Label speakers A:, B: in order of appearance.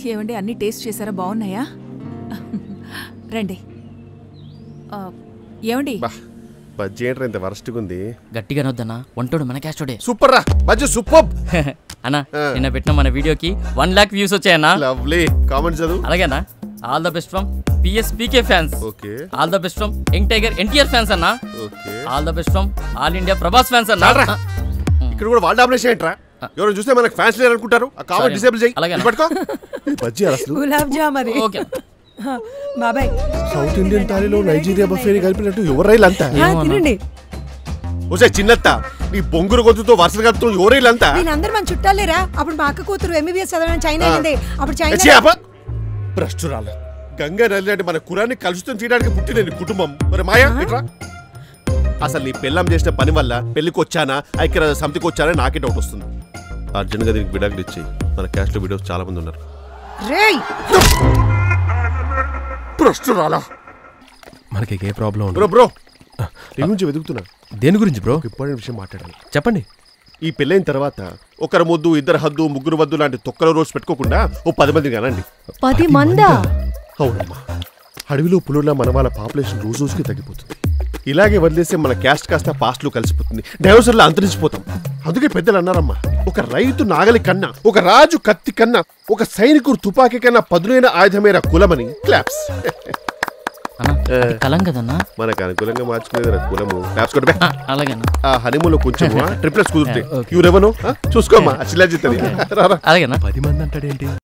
A: ఏమండి అన్ని టేస్ట్ చేశారా బాగున్నాయా రండి ఆ, ఏమండి
B: బా బజ్జీ ఏంట్రా ఇంత వరస్ట్గా ఉంది
C: గట్టిగా నొద్దన్నా వంటోడు మన క్యాస్టోడే
B: సూపర్ రా బజ్జీ సూపర్
C: అన్నా
B: ఆ.
C: నిన్న పెట్టిన మన వీడియోకి వన్ లాక్ వ్యూస్ వచ్చాయన్నా
B: లవ్లీ కామెంట్ చదువు
C: అలాగేనా all the best from PS PK fans
B: okay
C: all the best from young tiger NTR fans అన్నా
B: okay
C: all the best from all India Prabhas fans అన్నా
B: చాలరా. ఇక్కడ కూడా వాళ్ళ డామినేషన్ ఏంట్రా ఎవరు చూస్తే మనకు ఫ్యాన్స్ లేరు అనుకుంటారు ఆ కామెంట్
C: సరే.
B: డిసేబుల్ చేయి
C: అలాగే.
B: ఇది పట్టుకో ఈ బజ్జీ అసలు
D: గులాబ్ జామ్ అది
C: ఓకే
D: హా, బాబాయ్
B: సౌత్ ఇండియన్ థాలీలో నైజీరియా బఫేని కలిపినట్టు ఎవరైలంతా
D: హా, తినండి
B: ఒసే చిన్నత్త నీ బొంగురు గొంతుతో వరుసలు కలుపుతున్న ఎవరైలంతా
D: వీళ్ళందరూ మన చుట్టాలేరా అప్పుడు మా అక్క కూతురు ఎంబీబీఎస్ చదవడం చైనా వెళ్ళింది అప్పుడు చైనా
B: చేప భ్రష్టురాల గంగా నది లాంటి మన కురాన్ని కలుషితం చేయడానికి పుట్టిన నీ కుటుంబం మరి మాయా ఇట్రా అసలు నీ పెళ్ళం చేసిన పని వల్ల పెళ్లికి వచ్చానా ఐక్యరాజ సమితికి వచ్చానా నాకే డౌట్ వస్తుంది అర్జున్గా దీనికి విడాకులు ఇచ్చి మన క్యాస్ట్ లో వీడియోస్ చాలా మంది ఉన్నారు
D: రేయ్
B: భ్రష్టురాల
E: మనకి ఏ ప్రాబ్లం
B: బ్రో బ్రో నీ గురించి వెతుకుతున్నా
E: దేని గురించి బ్రో
B: ఇంపార్టెంట్ విషయం మాట్లాడాలి
E: చెప్పండి
B: ఈ పెళ్ళైన తర్వాత ఒకరి ముద్దు ఇద్దరు హద్దు ముగ్గురు వద్దు లాంటి తొక్కల రోజు పెట్టుకోకుండా ఓ పది మంది కానండి
D: పది మందా
B: అవునమ్మా అడవిలో పులుల మన వాళ్ళ పాపులేషన్ రోజు రోజుకి తగ్గిపోతుంది ఇలాగే వదిలేస్తే మన క్యాస్ట్ కాస్త పాస్ట్లో కలిసిపోతుంది డైవర్సర్లో అంతరించిపోతాం అందుకే పెద్దలు అన్నారమ్మా ఒక రైతు నాగలి కన్నా ఒక రాజు కత్తి కన్నా ఒక సైనికుడు తుపాకీ కన్నా పదునైన ఆయుధమైన కులమని క్లాప్స్
C: అన్నా అది కలం కదన్నా
B: మనకు అనుకూలంగా మార్చుకునేది రా కులము క్లాప్స్ కొట్టే
C: ఆ, అలాగేనా
B: ఆ హనీమూన్ లో కొంచెం ట్రిప్లెస్ కుదిరితే ఎవరెవనో చూసుకోమ్మా అసలు
C: అలాగేనా
E: పది మంది అంటాడేంటి